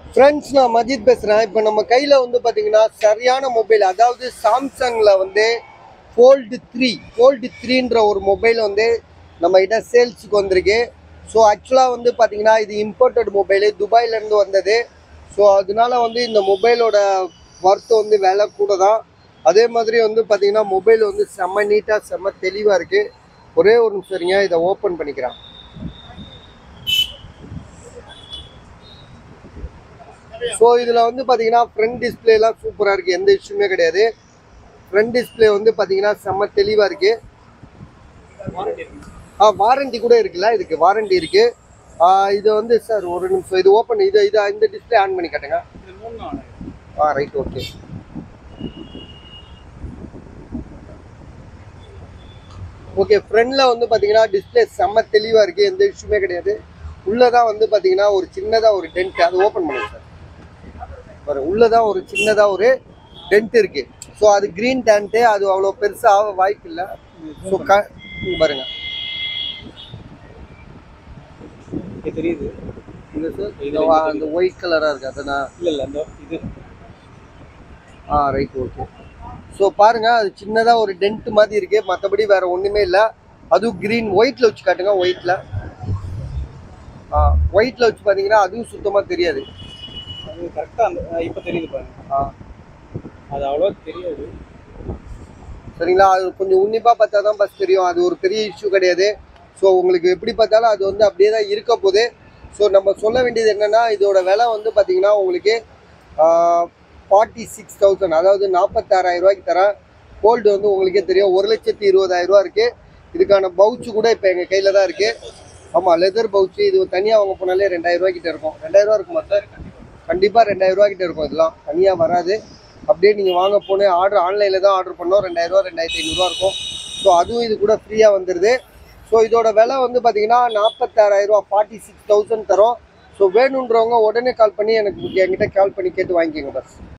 friends நான் மஜித் பேசுகிறேன் இப்போ நம்ம கையில் வந்து பார்த்தீங்கன்னா சரியான மொபைல் அதாவது சாம்சங்கில் வந்து ஃபோல்டு த்ரீ ஃபோல்டு த்ரீன்ற ஒரு மொபைல் வந்து நம்ம கிட்ட சேல்ஸுக்கு வந்திருக்கு ஸோ ஆக்சுவலாக வந்து பார்த்தீங்கன்னா இது இம்போர்ட்டட் மொபைலு துபாயிலேருந்து வந்தது ஸோ அதனால வந்து இந்த மொபைலோட ஒர்த் வந்து விலை கூட தான் அதே மாதிரி வந்து பார்த்தீங்கன்னா மொபைல் வந்து செம்ம நீட்டாக செம்ம தெளிவாக இருக்குது ஒரே ஒரு நிமிஷம் இருங்க இதை ஓப்பன் பண்ணிக்கிறேன் ஸோ இதில் வந்து பார்த்தீங்கன்னா ஃப்ரண்ட் டிஸ்பிளேலாம் சூப்பராக இருக்குது எந்த இஷ்யூமே கிடையாது ஃப்ரண்ட் டிஸ்பிளே வந்து பார்த்தீங்கன்னா செம்ம தெளிவாக இருக்குது ஆ வாரண்டி கூட இருக்குல்ல இதுக்கு வாரண்டி இருக்குது இது வந்து சார் ஒரு நிமிஷம் இது ஓப்பன் இது இது இந்த டிஸ்பிளே ஆன் பண்ணி காட்டுங்க ஆ ரைட் ஓகே ஓகே ஃப்ரண்டில் வந்து பார்த்தீங்கன்னா டிஸ்பிளே செம்ம தெளிவாக இருக்குது எந்த இஷ்யூமே கிடையாது உள்ளே தான் வந்து பார்த்தீங்கன்னா ஒரு சின்னதாக ஒரு டென்ட் அது ஓப்பன் பண்ணுங்க சார் பாருங்க உள்ளதான் ஒரு சின்னதா ஒரு டென்ட் இருக்கு ஸோ அது கிரீன் டேண்ட்டு அது அவ்வளோ பெருசாக ஆக வாய்ப்பு இல்லை ஸோ க இங்க பாருங்க இது தெரியுது இந்த சார் இதுல இந்த வா- அந்த ஒயிட் கலராக இருக்கு அதுதான் இல்ல இல்ல அந்த இது ஆ ரைட் ஓகே ஸோ பாருங்க அது சின்னதாக ஒரு டென்ட் மாதிரி இருக்கு மற்றபடி வேற ஒன்றுமே இல்லை அதுவும் க்ரீன் ஒயிட்டில் வச்சு காட்டுங்க ஒயிட்டில் ஆ ஒயிட்டில் வச்சு பார்த்தீங்கன்னா அதுவும் சுத்தமாக தெரியாது அது கரெக்டா அந்த ஆ, இப்ப தெரியுது பாருங்க ஆ அது அவ்வளவா தெரியாது சரிங்களா அது கொஞ்சம் உன்னிப்பாக பார்த்தா தான் பஸ் தெரியும் அது ஒரு பெரிய இஷ்யூ கிடையாது ஸோ உங்களுக்கு எப்படி பார்த்தாலும் அது வந்து அப்படியே தான் இருக்க போகுது ஸோ நம்ம சொல்ல வேண்டியது என்னென்னா இதோட விலை வந்து பார்த்தீங்கன்னா உங்களுக்கு ஃபார்ட்டி சிக்ஸ் தௌசண்ட் அதாவது நாற்பத்தாறாயிரம் ரூபாய்க்கு தரேன் கோல்டு வந்து உங்களுக்கே தெரியும் ஒரு லட்சத்தி இருபதாயிரம் ரூபா இருக்குது இதுக்கான பவுச்சு கூட இப்போ எங்கள் கையில் தான் இருக்குது ஆமாம் லெதர் பவுச்சு இது தனியாக வாங்க போனாலே ரெண்டாயிரம் ரூபாய் கிட்ட இருக்கும் ரெண்டாயிரம் ரூபா இருக்குமா சார் கண்டிப்பாக ரெண்டாயிரம் ரூபா கிட்ட இருக்கும் இதெல்லாம் தனியாக வராது அப்படியே நீங்கள் வாங்க போனே ஆர்டர் ஆன்லைனில் தான் ஆர்டர் பண்ணோம் ரெண்டாயிரம் ரூபா ரெண்டாயிரத்தி ஐநூறுரூவா இருக்கும் ஸோ அதுவும் இது கூட ஃப்ரீயாக வந்துடுது ஸோ இதோட விலை வந்து பார்த்தீங்கன்னா நாற்பத்தாறாயிரம் ரூபா ஃபார்ட்டி சிக்ஸ் தௌசண்ட் தரும் ஸோ வேணுன்றவங்க உடனே கால் பண்ணி எனக்கு என்கிட்ட கால் பண்ணி கேட்டு வாங்கிக்கோங்க பஸ்